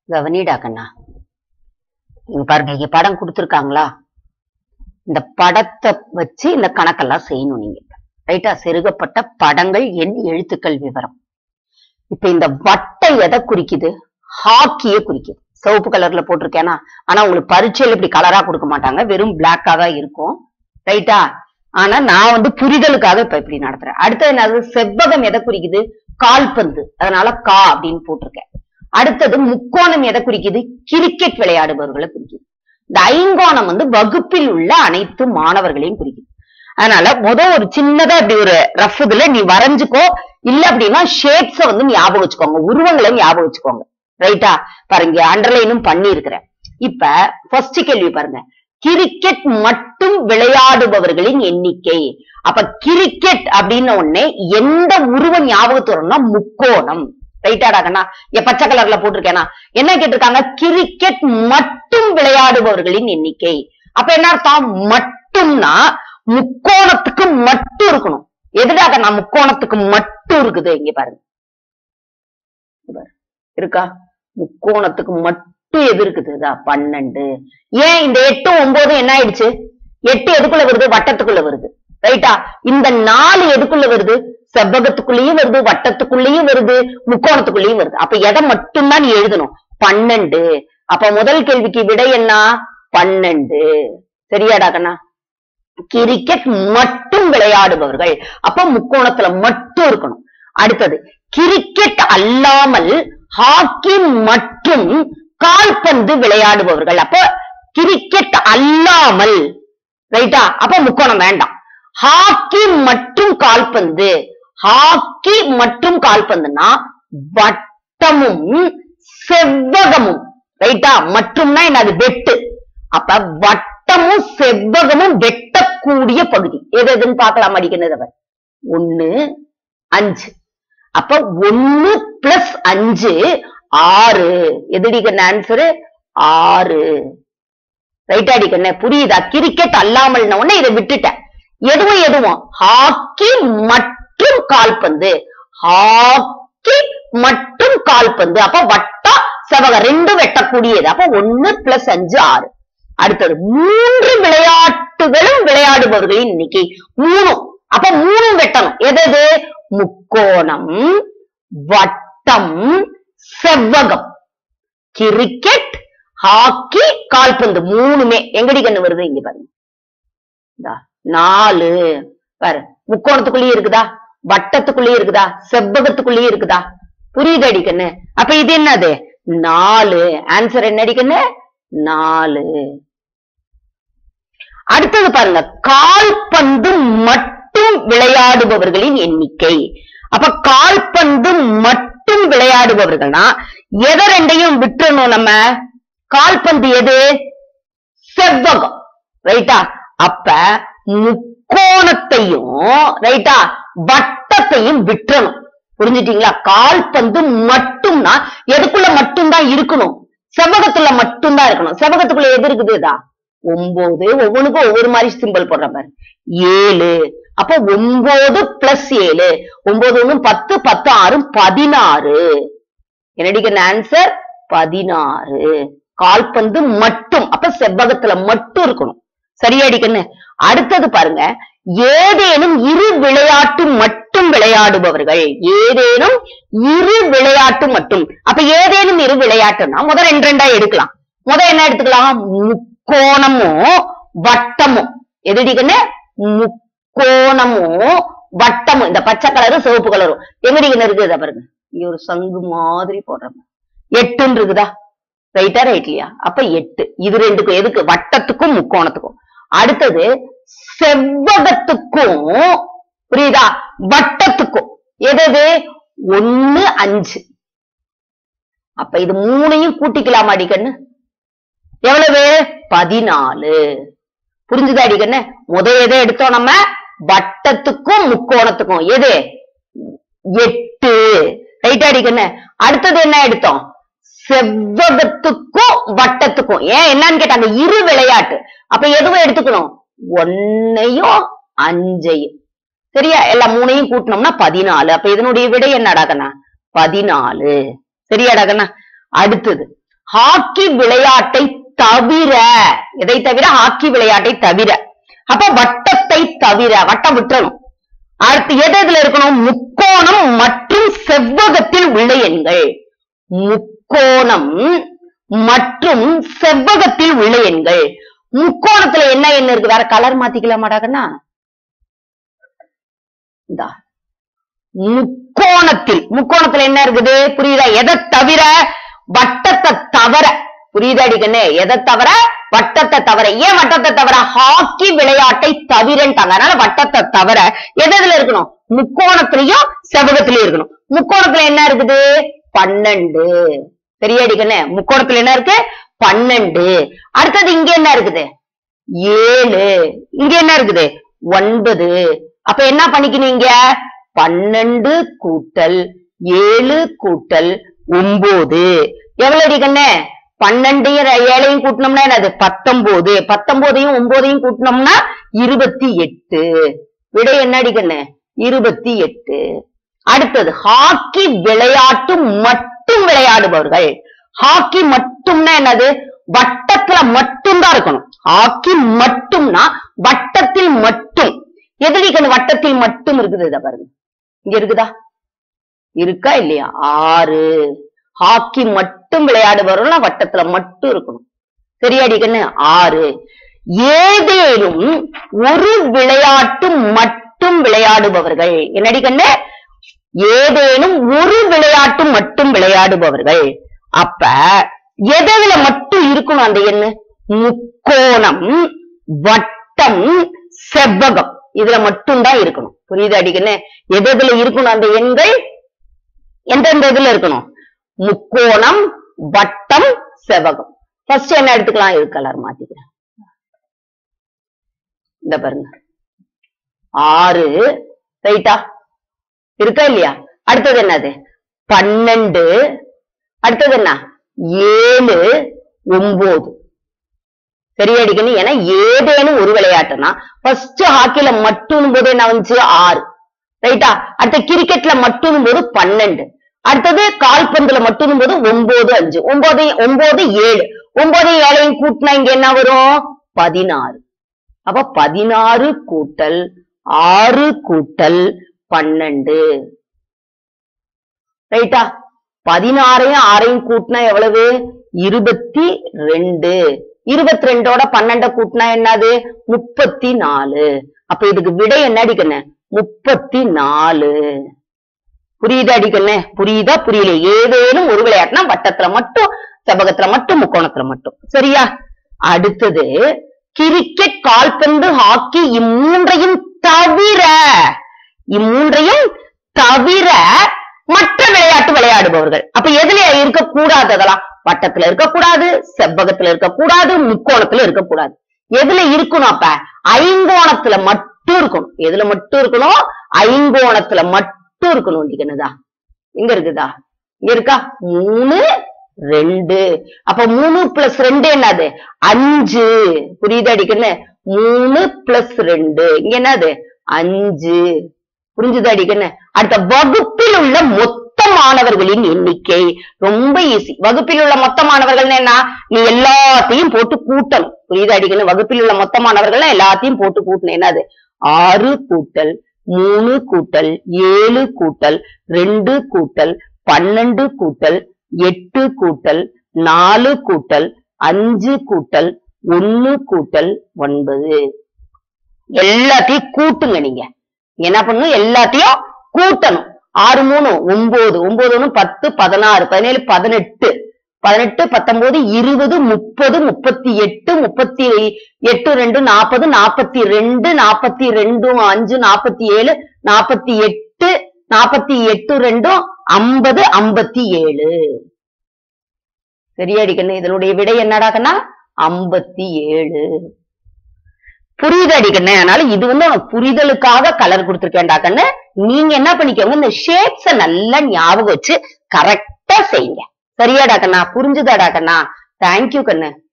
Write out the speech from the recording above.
கவனிடா கண்ணா இங்க பாருங்க இங்க படம் கொடுத்துருக்காங்களா இந்த படத்தை வச்சு இந்த கணக்கெல்லாம் செய்யணும் நீங்க ரைட்டா செருகப்பட்ட படங்கள் எண் எழுத்துக்கள் விவரம் இப்ப இந்த வட்டை எதை குறிக்குது ஹாக்கிய குறிக்குது சிவப்பு கலர்ல போட்டிருக்கேனா ஆனா உங்களுக்கு பரீட்சையில இப்படி கலரா கொடுக்க மாட்டாங்க வெறும் பிளாக்கா தான் இருக்கும் ரைட்டா ஆனா நான் வந்து புரிதலுக்காக இப்ப இப்படி நடத்துறேன் அடுத்தது என்னது செவ்வகம் எதை குறிக்குது கால்பந்து அதனால கா அப்படின்னு போட்டிருக்கேன் அடுத்தது முக்கோணம் எதை குறிக்குது கிரிக்கெட் விளையாடுபவர்களை குறிக்குது இந்த ஐங்கோணம் வந்து வகுப்பில் உள்ள அனைத்து மாணவர்களையும் குறிக்குது அதனால முத ஒரு சின்னதா இப்படி ஒரு ரஃப் இதுல நீ வரைஞ்சுக்கோ இல்ல அப்படின்னா ஷேப்ஸ வந்து ஞாபகம் வச்சுக்கோங்க உருவங்களை ஞாபகம் வச்சுக்கோங்க ரைட்டா பாருங்க அண்டர்லைனும் பண்ணி இருக்கிறேன் இப்ப ஃபர்ஸ்ட் கேள்வி பாருங்க கிரிக்கெட் மட்டும் விளையாடுபவர்களின் எண்ணிக்கை அப்ப கிரிக்கெட் அப்படின்னு உடனே எந்த உருவம் ஞாபகத்து வரும்னா முக்கோணம் ரைட்டாடா கண்ணா என் பச்சை கலர்ல போட்டிருக்கேனா என்ன கேட்டிருக்காங்க கிரிக்கெட் மட்டும் விளையாடுபவர்களின் எண்ணிக்கை அப்ப என்ன அர்த்தம் மட்டும்னா முக்கோணத்துக்கு மட்டும் இருக்கணும் எதுடா கண்ணா முக்கோணத்துக்கு மட்டும் இருக்குது இங்க பாருங்க இங்க பாரு. இருக்கா முக்கோணத்துக்கு மட்டும் எது இருக்குது இதா பன்னெண்டு ஏன் இந்த எட்டு ஒன்பது என்ன ஆயிடுச்சு எட்டு எதுக்குள்ள வருது வட்டத்துக்குள்ள வருது ரைட்டா இந்த நாலு எதுக்குள்ள வருது செவ்வகத்துக்குள்ளேயும் வருது வட்டத்துக்குள்ளேயும் வருது முக்கோணத்துக்குள்ளேயும் வருது அப்ப எதை மட்டும்தான் நீ எழுதணும் பன்னெண்டு அப்ப முதல் கேள்விக்கு விடை என்ன பன்னெண்டு சரியாடா கண்ணா கிரிக்கெட் மட்டும் விளையாடுபவர்கள் அப்ப முக்கோணத்துல மட்டும் இருக்கணும் அடுத்தது கிரிக்கெட் அல்லாமல் ஹாக்கி மற்றும் கால்பந்து விளையாடுபவர்கள் அப்ப கிரிக்கெட் அல்லாமல் ரைட்டா அப்ப முக்கோணம் வேண்டாம் ஹாக்கி மற்றும் கால்பந்து ஹாக்கி மற்றும் கால்பந்துனா வட்டமும் செவ்வகமும் ரைட்டா மற்றும்னா என்னது வெட்டு அப்ப வட்டமும் செவ்வகமும் வெட்டக்கூடிய பகுதி எது எதுன்னு பார்க்கலாம் அடிக்கிறது ஒண்ணு அஞ்சு அப்ப ஒண்ணு பிளஸ் அஞ்சு ஆறு எதுடிக்கண்ண ஆன்சரு ஆறு ரைட் அடிக்கண்ண புரியுதா கிரிக்கெட் அல்லாமல் உடனே இதை விட்டுட்டேன் எதுவும் எதுவும் ஹாக்கி மற்றும் கால்பந்து ஹாக்கி மற்றும் கால்பந்து அப்ப வட்டா செவகம் ரெண்டும் வெட்டக்கூடியது அப்ப ஒண்ணு பிளஸ் அஞ்சு ஆறு அடுத்தது மூன்று விளையாட்டுகளும் விளையாடுபவர்களின் எண்ணிக்கை மூணும் அப்ப மூணும் வெட்டணும் எது எது முக்கோணம் வட்டம் செவ்வகம் கிரிக்கெட் ஹாக்கி கால்பந்து மூணுமே எங்கடி கண்ணு வருது இங்க பாருங்க இந்தா, நாலு பாரு முக்கோணத்துக்குள்ளேயே இருக்குதா வட்டத்துக்குள்ளேயே இருக்குதா செவ்வகத்துக்குள்ளேயே இருக்குதா புரியுது அடிக்கண்ணு அப்ப இது என்னது நாலு ஆன்சர் என்ன அடிக்கண்ணு நாலு அடுத்தது பாருங்க கால்பந்து மட்டும் விளையாடுபவர்களின் எண்ணிக்கை அப்ப கால்பந்து மட்டும் விளையாடுபவர்கள்னா எதை ரெண்டையும் விட்டுறணும் நம்ம கால்பந்து எது செவ்வகம் ரைட்டா அப்ப முக்கோணத்தையும் ரைட்டா வட்டத்தையும் விட்டுறணும் புரிஞ்சுட்டீங்களா கால்பந்து மட்டும்னா எதுக்குள்ள மட்டும்தான் இருக்கணும் செவ்வகத்துல மட்டும்தான் இருக்கணும் செவ்வகத்துக்குள்ள எது இருக்குதுதா ஒன்பது ஒவ்வொன்றுக்கும் ஒவ்வொரு மாதிரி சிம்பிள் போடுற பாரு ஏழு அப்ப ஒன்பது பிளஸ் ஏழு ஒன்பது ஒண்ணு பத்து பத்து ஆறும் பதினாறு என்னடிக்கிற ஆன்சர் பதினாறு கால்பந்து மட்டும் அப்ப செவ்வகத்துல மட்டும் இருக்கணும் சரியாடிக்கண்ணு அடுத்தது பாருங்க ஏதேனும் இரு விளையாட்டு மட்டும் விளையாடுபவர்கள் ஏதேனும் இரு விளையாட்டு மட்டும் அப்ப ஏதேனும் இரு விளையாட்டுன்னா முத ரெண்டு ரெண்டா எடுக்கலாம் முத என்ன எடுத்துக்கலாம் முக்கோணமும் வட்டமும் எதுடிக்கண்ணு முக்கோணமும் வட்டமும் இந்த பச்சை கலரும் சிவப்பு கலரும் எங்கடிக்கண்ணு இருக்குது இதை பாருங்க இங்க ஒரு சங்கு மாதிரி போடுறோம் எட்டுன்னு இருக்குதா ரைட்டா ரைட்லியா அப்ப எட்டு இது ரெண்டுக்கும் எதுக்கு வட்டத்துக்கும் முக்கோணத்துக்கும் அடுத்தது செவ்வகத்துக்கும் புரியுதா வட்டத்துக்கும் எது ஒண்ணு அஞ்சு அப்ப இது மூணையும் கூட்டிக்கலாம் அடிக்கண்ணு எவ்வளவு பதினாலு புரிஞ்சுதா அடிக்கண்ணு முத எதை எடுத்தோம் நம்ம வட்டத்துக்கும் முக்கோணத்துக்கும் எது எட்டு ரைட்டா அடிக்கண்ணு அடுத்தது என்ன எடுத்தோம் செவ்வகத்துக்கும் வட்டத்துக்கும் ஏன் என்னன்னு கேட்டாங்க இரு விளையாட்டு அப்ப எதுவும் எடுத்துக்கணும் ஒன்னையும் அஞ்சையும் சரியா எல்லா மூணையும் கூட்டினோம்னா பதினாலு அப்ப இதனுடைய விடை என்னடா கண்ணா பதினாலு சரியாடா கண்ணா அடுத்தது ஹாக்கி விளையாட்டை தவிர எதை தவிர ஹாக்கி விளையாட்டை தவிர அப்ப வட்டத்தை தவிர வட்டம் விட்டுறணும் அடுத்து எது எதுல இருக்கணும் முக்கோணம் மற்றும் செவ்வகத்தில் உள்ள எண்கள் முக்கோணம் மற்றும் செவ்வகத்தில் உள்ள எண்கள் முக்கோணத்துல என்ன எண் இருக்கு வேற கலர் மாத்திக்கலாமாடாக்கண்ணா இந்தா முக்கோணத்தில் முக்கோணத்துல என்ன இருக்குது புரியுதா எதை தவிர வட்டத்தை தவிர புரியுதா அடிக்கண்ணே எதை தவிர வட்டத்தை தவிர ஏன் வட்டத்தை தவிர ஹாக்கி விளையாட்டை தவிரன்ட்டாங்க அதனால வட்டத்தை தவிர எது எதுல இருக்கணும் முக்கோணத்திலையும் செவ்வகத்திலயும் இருக்கணும் முக்கோணத்துல என்ன இருக்குது பன்னெண்டு சரியா அடிக்கண்ணே முக்கோணத்துல என்ன இருக்கு பன்னெண்டு அடுத்தது இங்க என்ன இருக்குது ஏழு இங்க என்ன இருக்குது ஒன்பது அப்ப என்ன பண்ணிக்கணும் பன்னெண்டு கூட்டல் ஏழு கூட்டல் ஒன்பது எவ்வளவு அடிக்கண்ணே பன்னெண்டையும் ர- ஏழையும் கூட்டினோம்னா என்னது பத்தொன்பது பத்தொன்பதையும் ஒன்பதையும் கூட்டினோம்னா இருபத்தி எட்டு விடை என்ன அடிக்கண்ணே இருபத்தி எட்டு அடுத்தது ஹாக்கி விளையாட்டு மட்டும் விளையாடுபவர்கள் ஹாக்கி மட்டும்னா என்னது வட்டத்துல மட்டும்தான் இருக்கணும் ஹாக்கி மட்டும்னா வட்டத்தில் மட்டும் எதிரி கண்ணு வட்டத்தில் மட்டும் இருக்குது இத பாருங்க இங்க இருக்குதா இருக்கா இல்லையா ஆறு ஹாக்கி மட்டும் விளையாடுபவர்கள் வட்டத்துல மட்டும் இருக்கணும் சரியாடி கண்ணு ஆறு ஏதேனும் ஒரு விளையாட்டு மட்டும் விளையாடுபவர்கள் என்னடி கண்ணு ஏதேனும் ஒரு விளையாட்டு மட்டும் விளையாடுபவர்கள் அப்ப எதுல மட்டும் இருக்கணும் அந்த எண்ணு முக்கோணம் வட்டம் செவ்வகம் இதுல மட்டும்தான் இருக்கணும் புரியுது அடிக்கண்ணு எது எதுல இருக்கணும் அந்த எண்கள் எந்தெந்த இதுல இருக்கணும் முக்கோணம் வட்டம் செவ்வகம் ஃபர்ஸ்ட் என்ன எடுத்துக்கலாம் இது கலர் மாத்திக்கிறேன் இந்த பாருங்க ஆறு ரைட்டா இருக்கா இல்லையா அடுத்தது என்னது பன்னெண்டு அடுத்தது என்ன ஏழு ஒன்பது சரியாடிக்கணும் ஏன்னா ஏதேனும் ஒரு விளையாட்டுனா ஃபர்ஸ்ட் ஹாக்கில மட்டும் போது என்ன வந்துச்சு ஆறு ரைட்டா அடுத்த கிரிக்கெட்ல மட்டும் போது பன்னெண்டு அடுத்தது கால்பந்துல மட்டும் போது ஒன்பது அஞ்சு ஒன்பது ஒன்பது ஏழு ஒன்பது ஏழையும் கூட்டினா இங்க என்ன வரும் பதினாறு அப்ப பதினாறு கூட்டல் ஆறு கூட்டல் பன்னெண்டு ரைட்டா பதினாறையும் ஆறையும் கூட்டினா எவ்வளவு இருபத்தி ரெண்டு இருபத்தி ரெண்டோட பன்னெண்ட கூட்டினா என்னது முப்பத்தி நாலு அப்ப இதுக்கு விடை என்ன அடிக்கணும் முப்பத்தி நாலு புரியுதா அடிக்கண்ணே புரியுதா புரியல ஏதேனும் ஒரு விளையாட்டுனா வட்டத்துல மட்டும் செவ்வகத்துல மட்டும் முக்கோணத்துல மட்டும் சரியா அடுத்தது கிரிக்கெட் கால்பந்து ஹாக்கி இம்மூன்றையும் தவிர இம்மூன்றையும் தவிர மற்ற விளையாட்டு விளையாடுபவர்கள் அப்ப எதுல இருக்கக்கூடாது அதெல்லாம் வட்டத்துல இருக்கக்கூடாது செவ்வகத்துல இருக்கக்கூடாது முக்கோணத்துல இருக்கக்கூடாது எதுல இருக்கணும் அப்ப ஐங்கோணத்துல மட்டும் இருக்கணும் எதுல மட்டும் இருக்கணும் ஐங்கோணத்துல மட்டும் இருக்கணும் டிக்கனதா இங்க இருக்குதா இங்க இருக்கா மூணு ரெண்டு அப்ப மூணு பிளஸ் ரெண்டு என்னது அஞ்சு புரியுது அடிக்கன்னு மூணு பிளஸ் ரெண்டு இங்க என்னது அஞ்சு புரிஞ்சுது அடிக்கன்னு அடுத்த வகுப்பில் உள்ள மொத்த மாணவர்களின் எண்ணிக்கை ரொம்ப ஈஸி வகுப்பில் உள்ள மொத்த மாணவர்கள் என்ன நீ எல்லாத்தையும் போட்டு கூட்டணும் புரியுது அடிக்கணும் வகுப்பில் உள்ள மொத்த மாணவர்கள் எல்லாத்தையும் போட்டு கூட்டணும் என்னது ஆறு கூட்டல் மூணு கூட்டல் ஏழு கூட்டல் ரெண்டு கூட்டல் பன்னெண்டு கூட்டல் எட்டு கூட்டல் நாலு கூட்டல் அஞ்சு கூட்டல் ஒன்னு கூட்டல் ஒன்பது எல்லாத்தையும் கூட்டுங்க நீங்க என்ன பண்ணணும் எல்லாத்தையும் கூட்டணும் ஆறு மூணு ஒன்பது ஒன்பது ஒண்ணு பத்து பதினாறு பதினேழு பதினெட்டு பதினெட்டு பத்தொன்பது இருபது முப்பது முப்பத்தி எட்டு முப்பத்தி எட்டு ரெண்டு நாற்பது நாற்பத்தி ரெண்டு நாற்பத்தி ரெண்டும் அஞ்சு நாற்பத்தி ஏழு நாற்பத்தி எட்டு நாற்பத்தி எட்டு ரெண்டும் ஐம்பது ஐம்பத்தி ஏழு சரியாடிக்கண்ணு இதனுடைய விடை என்னடாக்கன்னா ஐம்பத்தி ஏழு புரியுது அடிக்கண்ணு அதனால இது வந்து உனக்கு புரிதலுக்காக கலர் கொடுத்துருக்கேன்டா கண்ணு நீங்க என்ன பண்ணிக்கோங்க இந்த ஷேப்ஸ நல்லா ஞாபகம் வச்சு கரெக்டா செய்யுங்க சரியாடா கண்ணா புரிஞ்சுதாடா கண்ணா தேங்க்யூ கண்ணு